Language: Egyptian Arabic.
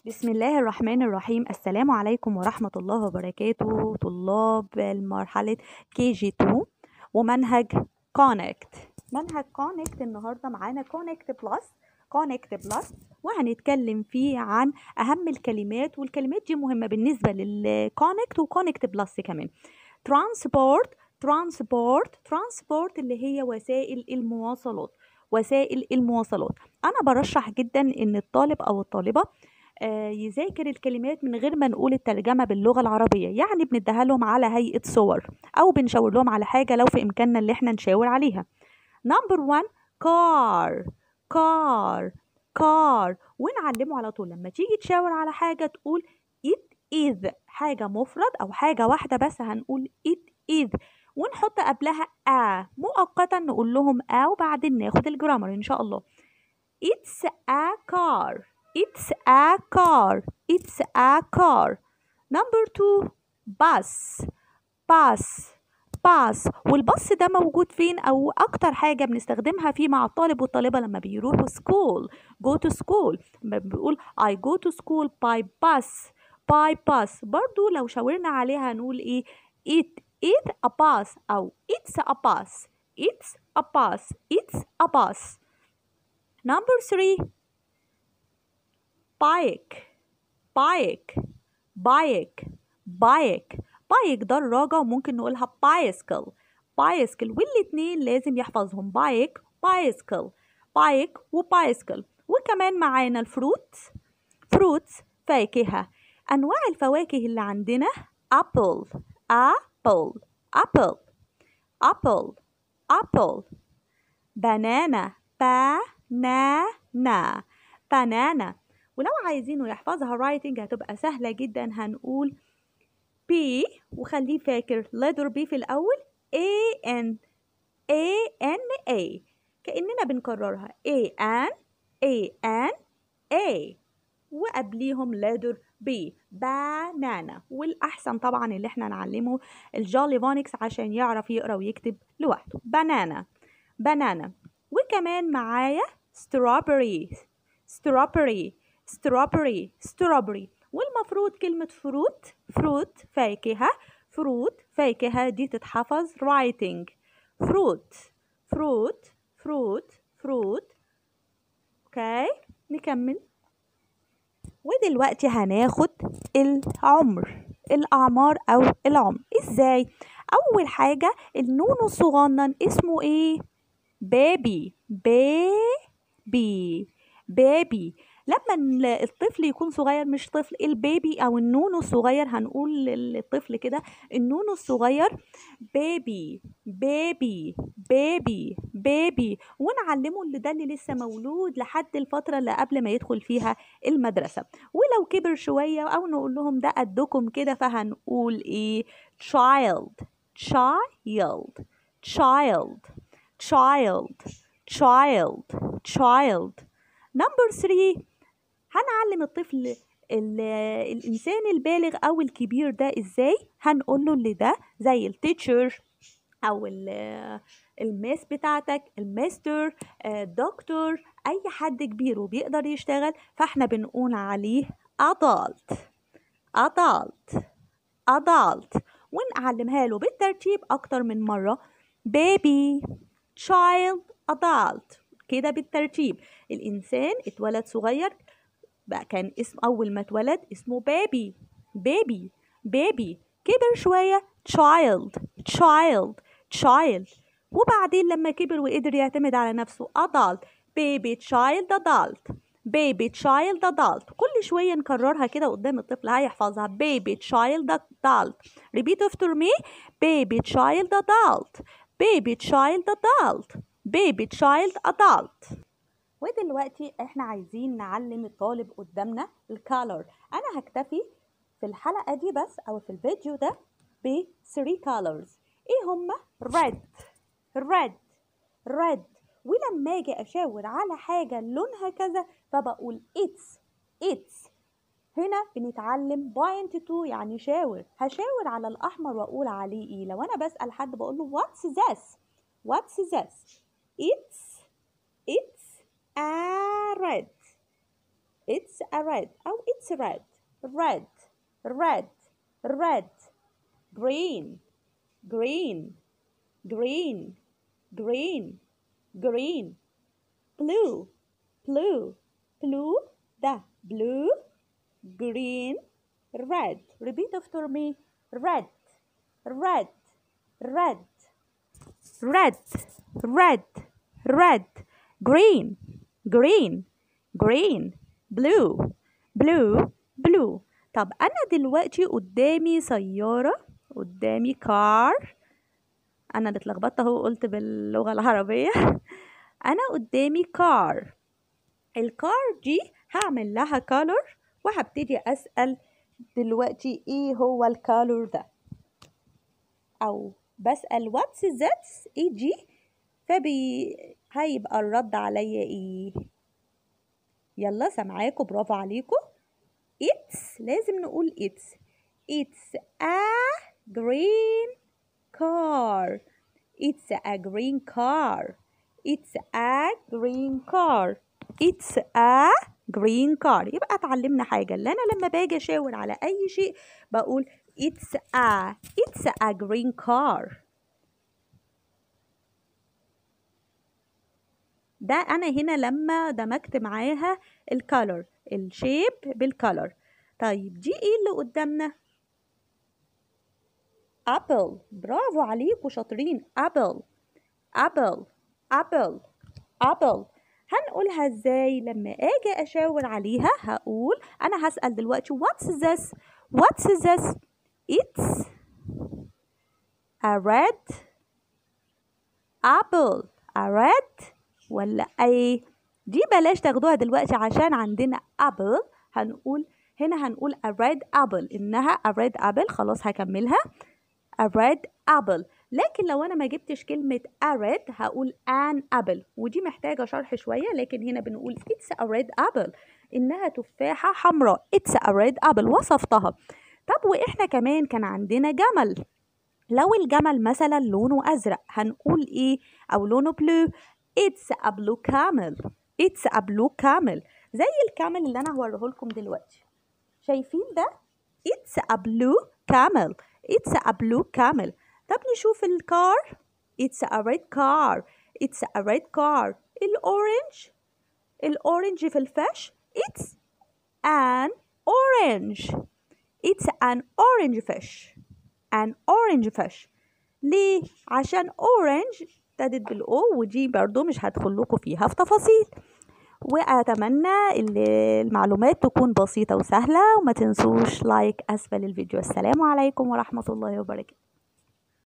بسم الله الرحمن الرحيم السلام عليكم ورحمة الله وبركاته طلاب المرحلة كي جي 2 ومنهج كونكت منهج كونكت النهاردة معانا كونكت بلس كونكت بلس وهنتكلم فيه عن أهم الكلمات والكلمات دي مهمة بالنسبة للكونكت وكونكت بلس كمان ترانسبورت ترانسبورت ترانسبورت اللي هي وسائل المواصلات وسائل المواصلات انا برشح جدا ان الطالب او الطالبه آه، يذاكر الكلمات من غير ما نقول الترجمة باللغة العربية يعني بنديها لهم على هيئة صور أو بنشاور لهم على حاجة لو في إمكاننا اللي احنا نشاور عليها نمبر 1 كار كار كار ونعلمه على طول لما تيجي تشاور على حاجة تقول it is حاجة مفرد أو حاجة واحدة بس هنقول it is ونحط قبلها a مؤقتا نقول لهم a وبعدين ناخد الجرامر إن شاء الله it's a car It's a car. It's a car. Number two, bus. bus. bus. والباص ده موجود فين أو أكتر حاجة بنستخدمها فيه مع الطالب والطالبة لما بيروحوا school. go to school. لما بيقول I go to school by bus. by bus. برضو لو شاورنا عليها هنقول إيه؟ It is a bus أو it's a bus. It's a bus. It's a bus. Number three, بايك بايك بايك بايك بايك دراجة وممكن نقولها بايسكل بايسكل والاتنين لازم يحفظهم بايك بايسكل بايك وبايسكل وكمان معانا الفروت فروت فاكهة أنواع الفواكه اللي عندنا أبل أبل أبل أبل أبل بنانا بانانا بانانا ولو عايزينه يحفظها رايتنج هتبقى سهلة جدا هنقول B وخليه فاكر letter B في الأول A N A N A كأننا بنكررها A N A N A وقبليهم letter B بانانا والأحسن طبعا اللي احنا نعلمه الجولي فونكس عشان يعرف يقرأ ويكتب لوحده بانانا بانانا وكمان معايا strawberry strawberry strawberry strawberry والمفروض كلمة فروت فروت فاكهة فروت فاكهة دي تتحفظ writing فروت فروت فروت فروت اوكي نكمل ودلوقتي هناخد العمر الأعمار أو العمر ازاي أول حاجة النون الصغنن اسمه ايه بيبي بيبي بيبي لما الطفل يكون صغير مش طفل البيبي او النونو الصغير هنقول للطفل كده النونو الصغير بيبي بيبي بيبي بيبي ونعلمه اللي ده اللي لسه مولود لحد الفتره اللي قبل ما يدخل فيها المدرسه ولو كبر شويه او نقول لهم ده قدكم كده فهنقول ايه child child child child child child number 3 هنعلم الطفل الانسان البالغ او الكبير ده ازاي هنقول له اللي ده زي التيتشر او الميس بتاعتك المستر دكتور اي حد كبير وبيقدر يشتغل فاحنا بنقول عليه adult adult adult ونعلمها له بالترتيب اكتر من مره baby child adult كده بالترتيب الانسان اتولد صغير بقى كان اسم أول ما اتولد اسمه بيبي بيبي بيبي كبر شوية child child child وبعدين لما كبر وقدر يعتمد على نفسه adult baby child adult baby child adult كل شوية نكررها كده قدام الطفل هيحفظها baby child adult repeat after me baby child adult baby child adult baby child adult ودلوقتي احنا عايزين نعلم الطالب قدامنا الكالر انا هكتفي في الحلقه دي بس او في الفيديو ده ب 3 colors ايه هما red red red ولما اجي اشاور على حاجه لونها كذا فبقول it's it's هنا بنتعلم بوينت تو يعني شاور هشاور على الاحمر واقول عليه ايه لو انا بسال حد بقول له what's this what's this it's it's a red it's a red أو it's red red red red green green green green green blue blue blue ده blue green red repeat after me red red red red red red green green green blue blue blue طب انا دلوقتي قدامي سيارة قدامي كار انا اللي اتلخبطت اهو قلت باللغة العربية انا قدامي كار الكار دي هعمل لها كالر وهبتدي اسأل دلوقتي ايه هو الكالر ده او بسأل واتس ذاتس ايه دي فبي هيبقى الرد عليا ايه يلا سامعاكوا برافو عليكم it's لازم نقول it's it's a green car it's a green car it's a green car it's a green car يبقى اتعلمنا حاجة اللي انا لما باجي اشاور على اي شيء بقول it's a it's a green car ده انا هنا لما دمجت معاها الكالر الشيب بالكالر طيب دي ايه اللي قدامنا ابل برافو عليكم شاطرين ابل ابل ابل ابل هنقولها ازاي لما اجي اشاور عليها هقول انا هسأل دلوقتي what's this what's this it's a red apple a red ولا اي دي بلاش تاخدوها دلوقتي عشان عندنا apple هنقول هنا هنقول a red apple انها a red apple خلاص هكملها a red apple لكن لو انا ما جبتش كلمة a red هقول an apple ودي محتاجة شرح شوية لكن هنا بنقول it's a red apple انها تفاحة حمراء it's a red apple وصفتها طب واحنا كمان كان عندنا جمل لو الجمل مثلا لونه ازرق هنقول ايه او لونه بلو it's a blue camel it's a blue camel زي الكامل اللي انا هوريه لكم دلوقتي شايفين ده it's a blue camel it's a blue camel طب نشوف الكار it's a red car it's a red car الاورنج الاورنج في الفش it's an orange it's an orange fish an orange fish ليه عشان orange ابتدت بالاو ودي برضو مش هدخل لكم فيها في تفاصيل واتمنى ان المعلومات تكون بسيطه وسهله وما تنسوش لايك اسفل الفيديو السلام عليكم ورحمه الله وبركاته